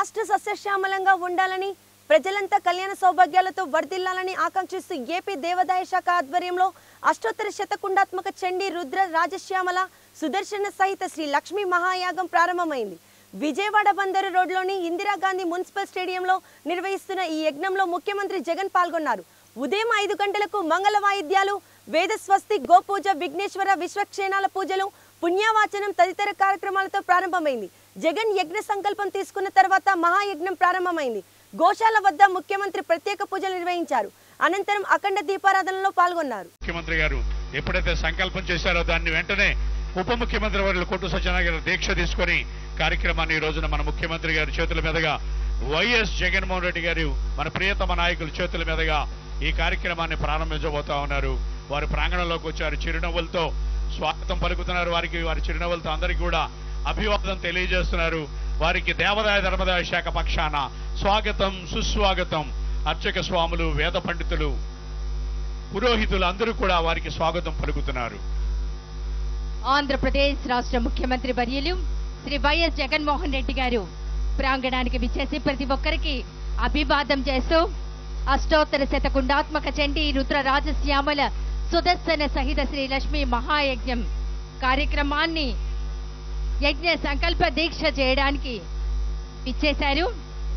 రాష్ట్ర సస్యశ్యామలంగా ఉండాలని ప్రజలంతా కళ్యాణ సౌభాగ్యాలతో వర్ధిల్లాలని ఆకాంక్షిస్తూ ఏపీ దేవాదాయ శాఖ ఆధ్వర్యంలో అష్టోత్తర శతకుండాత్మక చండీ రుద్ర రాజశ్యామల సుదర్శన సహిత శ్రీ లక్ష్మీ మహాయాగం ప్రారంభమైంది విజయవాడ బందరు రోడ్లోని ఇందిరాగాంధీ మున్సిపల్ స్టేడియంలో నిర్వహిస్తున్న ఈ యజ్ఞంలో ముఖ్యమంత్రి జగన్ పాల్గొన్నారు ఉదయం ఐదు గంటలకు మంగళ వాయిద్యాలు వేద స్వస్తి గోపూజ విఘ్నేశ్వర విశ్వక్షేణాల పూజలు పుణ్యవాచనం తదితర కార్యక్రమాలతో ప్రారంభమైంది జగన్ యజ్ఞ సంకల్పం తీసుకున్న తర్వాత మహాయజ్ఞం ప్రారంభమైంది గోశాల వద్ద ముఖ్యమంత్రి ప్రత్యేక పూజలు నిర్వహించారు అనంతరం అఖండ దీపారాధనలో పాల్గొన్నారు ముఖ్యమంత్రి గారు ఎప్పుడైతే సంకల్పం చేశారో దాన్ని వెంటనే ఉప ముఖ్యమంత్రి వర్యులు కొట్టు సత్యనారాయణ గారు దీక్ష తీసుకొని కార్యక్రమాన్ని ఈ రోజున మన ముఖ్యమంత్రి గారి చేతుల మీదుగా వైఎస్ జగన్మోహన్ రెడ్డి గారు మన ప్రియతమ నాయకుల చేతుల మీదుగా ఈ కార్యక్రమాన్ని ప్రారంభించబోతా ఉన్నారు వారు ప్రాంగణంలోకి వచ్చారు చిరునవ్వులతో స్వాగతం పలుకుతున్నారు వారికి వారి చిరునవ్వులతో అందరికీ కూడా అభివాదం తెలియజేస్తున్నారు వారికి దేవాదాయ ధర్మదాయ శాఖ పక్షాన స్వాగతం సుస్వాగతం అర్చక స్వాములు వేద పండితులు పురోహితులు అందరూ కూడా వారికి స్వాగతం పలుకుతున్నారు ఆంధ్రప్రదేశ్ రాష్ట్ర ముఖ్యమంత్రి వర్యులు శ్రీ వైఎస్ జగన్మోహన్ రెడ్డి గారు ప్రాంగణానికి విచ్చేసి ప్రతి ఒక్కరికి అభివాదం చేస్తూ అష్టోత్తర శతకుండాత్మక చండీ రుద్ర రాజశ్యామల సుదర్శన సహిత శ్రీ లక్ష్మీ మహాయజ్ఞం కార్యక్రమాన్ని యజ్ఞ సంకల్ప దీక్ష చేయడానికి ఇచ్చేశారు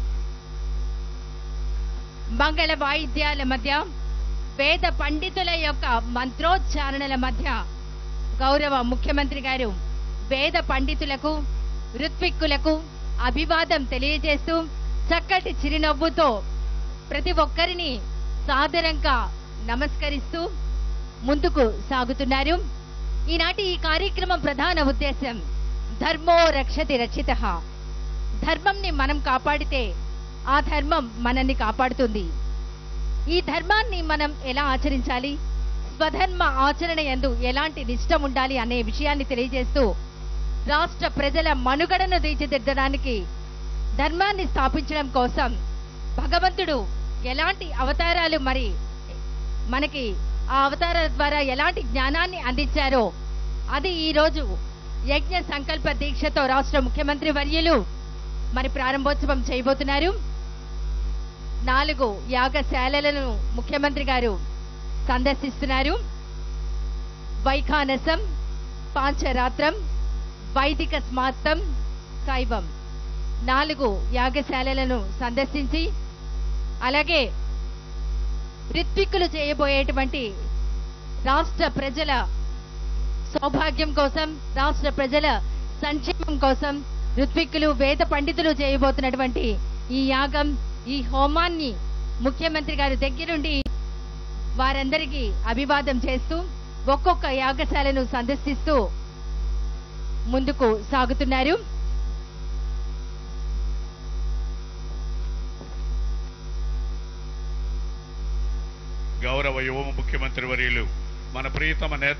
మంగళ వాయిద్యాల మధ్య వేద పండితుల యొక్క మంత్రోచ్చారణల మధ్య గౌరవ ముఖ్యమంత్రి గారు వేద పండితులకు ఋత్విక్కులకు అభివాదం తెలియజేస్తూ చక్కటి చిరునవ్వుతో ప్రతి ఒక్కరిని సాదరంగా నమస్కరిస్తూ ముందుకు సాగుతున్నారు ఈనాటి ఈ కార్యక్రమం ప్రధాన ఉద్దేశం ధర్మో రక్షతి రక్షిత ధర్మంని మనం కాపాడితే ఆ ధర్మం మనల్ని కాపాడుతుంది ఈ ధర్మాన్ని మనం ఎలా ఆచరించాలి స్వధర్మ ఆచరణ యందు ఎలాంటి నిష్టం ఉండాలి అనే విషయాన్ని తెలియజేస్తూ రాష్ట్ర ప్రజల మనుగడను తీర్చిదిద్దడానికి ధర్మాన్ని స్థాపించడం కోసం భగవంతుడు ఎలాంటి అవతారాలు మరి మనకి ఆ అవతారాల ద్వారా ఎలాంటి జ్ఞానాన్ని అందించారో అది ఈ రోజు యజ్ఞ సంకల్ప దీక్షతో రాష్ట్ర ముఖ్యమంత్రి వర్యులు మరి ప్రారంభోత్సవం చేయబోతున్నారు నాలుగు యాగశాలలను ముఖ్యమంత్రి గారు సందర్శిస్తున్నారు వైఖానసం పాంచరాత్రం వైదిక స్మార్తం శైవం నాలుగు యాగశాలలను సందర్శించి అలాగే ఋత్విక్కులు చేయబోయేటువంటి రాష్ట్ర ప్రజల సౌభాగ్యం కోసం రాష్ట్ర ప్రజల సంక్షేమం కోసం ఋత్విక్కులు వేద పండితులు చేయబోతున్నటువంటి ఈ యాగం ఈ హోమాన్ని ముఖ్యమంత్రి గారి దగ్గరుండి వారందరికీ అభివాదం చేస్తూ ఒక్కొక్క యాగశాలను సందర్శిస్తూ ముందుకు సాగుతున్నారు గౌరవ యువ ముఖ్యమంత్రి వర్యులు మన ప్రియతమ నేత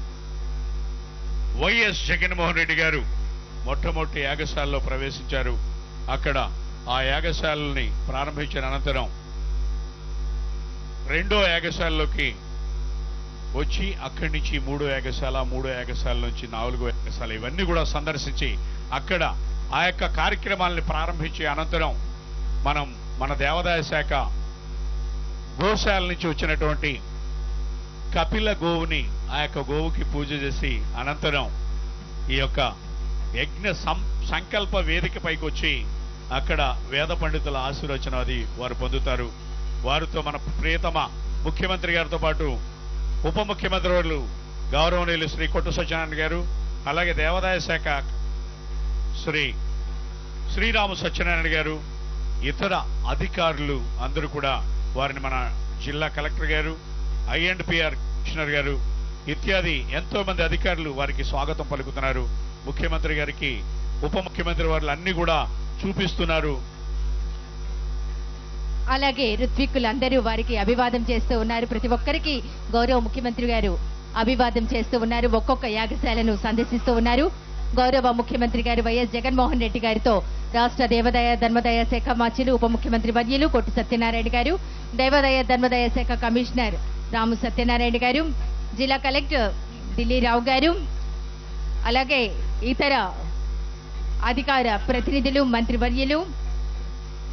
వైఎస్ జగన్మోహన్ రెడ్డి గారు మొట్టమొదటి యాగశాలలో ప్రవేశించారు అక్కడ ఆ యాగశాలని ప్రారంభించిన అనంతరం రెండో యాగశాలలోకి వచ్చి అక్కడి నుంచి మూడో యాగశాల మూడో యాగశాల నుంచి నాలుగో యాగశాల ఇవన్నీ కూడా సందర్శించి అక్కడ ఆ యొక్క కార్యక్రమాలని ప్రారంభించే అనంతరం మనం మన దేవాదాయ శాఖ గోశాల నుంచి వచ్చినటువంటి కపిల గోవుని ఆ యొక్క గోవుకి పూజ చేసి అనంతరం ఈ యొక్క యజ్ఞ సం సంకల్ప వేదిక పైకి వచ్చి అక్కడ వేద పండితుల ఆశీర్వచనం అది వారు పొందుతారు వారితో మన ప్రియతమ ముఖ్యమంత్రి గారితో పాటు ఉప ముఖ్యమంత్రి వారు గౌరవనీయులు శ్రీ కొట్టు సత్యనారాయణ గారు అలాగే దేవాదాయ శాఖ శ్రీ శ్రీరాము సత్యనారాయణ గారు ఇతర అధికారులు అందరూ కూడా వారిని మన జిల్లా కలెక్టర్ గారు ఐఎండ్పిఆర్ కమిషనర్ గారు ఇత్యాది ఎంతో మంది అధికారులు వారికి స్వాగతం పలుకుతున్నారు ముఖ్యమంత్రి గారికి ఉప ముఖ్యమంత్రి వారు అన్ని కూడా చూపిస్తున్నారు అలాగే ఋత్విక్కులందరూ వారికి అభివాదం చేస్తూ ఉన్నారు ప్రతి ఒక్కరికి గౌరవ ముఖ్యమంత్రి గారు అభివాదం చేస్తూ ఉన్నారు ఒక్కొక్క యాగశాలను సందర్శిస్తూ ఉన్నారు గౌరవ ముఖ్యమంత్రి గారు వైఎస్ జగన్మోహన్ రెడ్డి గారితో రాష్ట్ర దేవాదాయ ధర్మదాయ శాఖ మాచిలు ఉప ముఖ్యమంత్రి వర్యులు కొట్టు సత్యనారాయణ గారు దేవాదాయ ధర్మదాయ శాఖ కమిషనర్ రాము సత్యనారాయణ గారు జిల్లా కలెక్టర్ ఢిల్లీరావు గారు అలాగే ఇతర అధికార ప్రతినిధులు మంత్రివర్యులు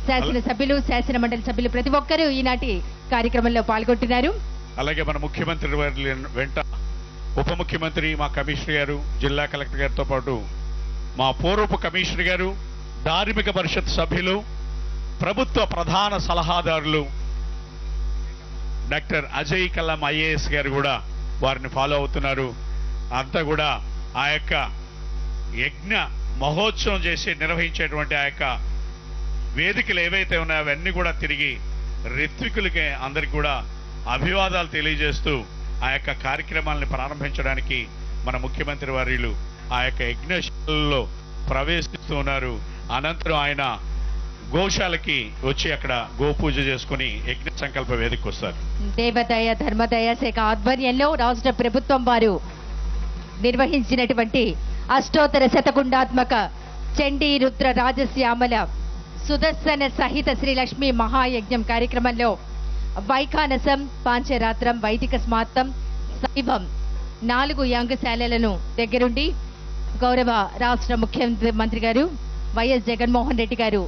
శాసనసభ్యులు శాసన మండలి సభ్యులు ప్రతి ఒక్కరూ ఈనాటి కార్యక్రమంలో పాల్గొంటున్నారు అలాగే మన ముఖ్యమంత్రి వారి వెంట ఉప ముఖ్యమంత్రి మా కమిషనర్ గారు జిల్లా కలెక్టర్ గారితో పాటు మా పూర్వపు కమిషనర్ గారు ధార్మిక పరిషత్ సభ్యులు ప్రభుత్వ ప్రధాన సలహాదారులు డాక్టర్ అజయ్ కల్లం ఐఏఎస్ గారు కూడా వారిని ఫాలో అవుతున్నారు అంతా కూడా ఆ యొక్క యజ్ఞ మహోత్సవం చేసి నిర్వహించేటువంటి ఆ యొక్క వేదికలు ఏవైతే ఉన్నాయో అవన్నీ కూడా తిరిగి రిత్వికులకి అందరికి కూడా అభివాదాలు తెలియజేస్తూ ఆ యొక్క కార్యక్రమాలను ప్రారంభించడానికి మన ముఖ్యమంత్రి వర్యులు ఆ యొక్క యజ్ఞశాలలో ప్రవేశిస్తూ ఉన్నారు అనంతరం ఆయన గోశాలకి వచ్చి అక్కడ గోపూజ చేసుకుని యజ్ఞ సంకల్ప వేదికకు వస్తారు దేవదయ ధర్మదయ శాఖ ఆధ్వర్యంలో రాష్ట్ర ప్రభుత్వం వారు నిర్వహించినటువంటి అష్టోత్తర శతకుండాత్మక చండీ రుద్ర రాజశ్యామల సుదర్శన సహిత శ్రీ లక్ష్మీ మహాయజ్ఞం కార్యక్రమంలో వైఖానసం పాంచరాత్రం వైదిక స్మార్తం శైవం నాలుగు యాంగశాలలను దగ్గరుండి గౌరవ రాష్ట్ర ముఖ్యమంత్రి గారు వైఎస్ జగన్మోహన్ రెడ్డి గారు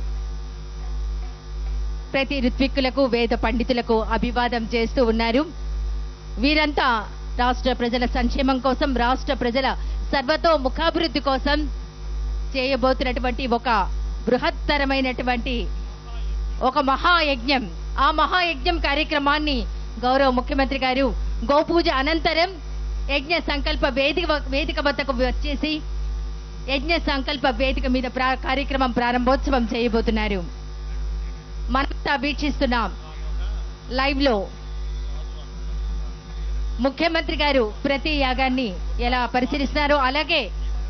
ప్రతి ఋత్విక్కులకు వేద పండితులకు అభివాదం చేస్తూ ఉన్నారు వీరంతా రాష్ట్ర ప్రజల సంక్షేమం కోసం రాష్ట్ర ప్రజల సర్వతో ముఖాభివృద్ధి కోసం చేయబోతున్నటువంటి ఒక బృహత్తరమైనటువంటి ఒక మహాయజ్ఞం ఆ మహాయజ్ఞం కార్యక్రమాన్ని గౌరవ ముఖ్యమంత్రి గారు గోపూజ అనంతరం యజ్ఞ సంకల్ప వేదిక వేదిక వద్దకు వచ్చేసి యజ్ఞ సంకల్ప వేదిక మీద ప్రా- కార్యక్రమం ప్రారంభోత్సవం చేయబోతున్నారు మనమంతా వీక్షిస్తున్నాం లైవ్ లో ముఖ్యమంత్రి గారు ప్రతి యాగాన్ని ఎలా పరిశీలిస్తున్నారో అలాగే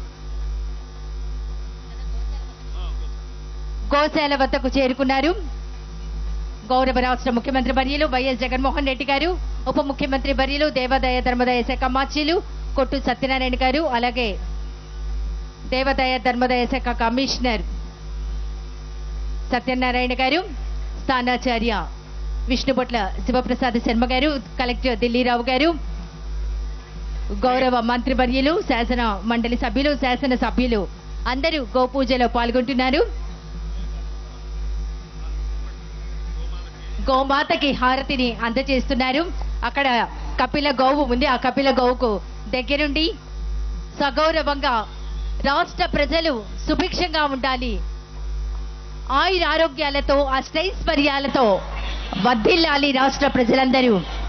గోశాల వద్దకు చేరుకున్నారు గౌరవ రాష్ట్ర ముఖ్యమంత్రి వర్యులు వైఎస్ జగన్మోహన్ రెడ్డి గారు ఉప ముఖ్యమంత్రి వర్యులు దేవాదాయ ధర్మదాయ శాఖ మార్చీలు కొట్టు సత్యనారాయణ గారు అలాగే దేవాదాయ ధర్మదాయ శాఖ కమిషనర్ సత్యనారాయణ గారు స్థానాచార్య విష్ణుపట్ల శివప్రసాద్ శర్మ గారు కలెక్టర్ ఢిల్లీరావు గారు గౌరవ మంత్రివర్యులు శాసన మండలి సభ్యులు శాసన సభ్యులు అందరూ గోపూజలో పాల్గొంటున్నారు గోమాతకి హారతిని అందజేస్తున్నారు అక్కడ కపిల గోవు ఉంది ఆ కపిల గోవుకు దగ్గరుండి సగౌరవంగా రాష్ట్ర ప్రజలు సుభిక్షంగా ఉండాలి ఆయుర ఆరోగ్యాలతో అష్టైశ్వర్యాలతో వర్ధిల్లాలి రాష్ట్ర ప్రజలందరూ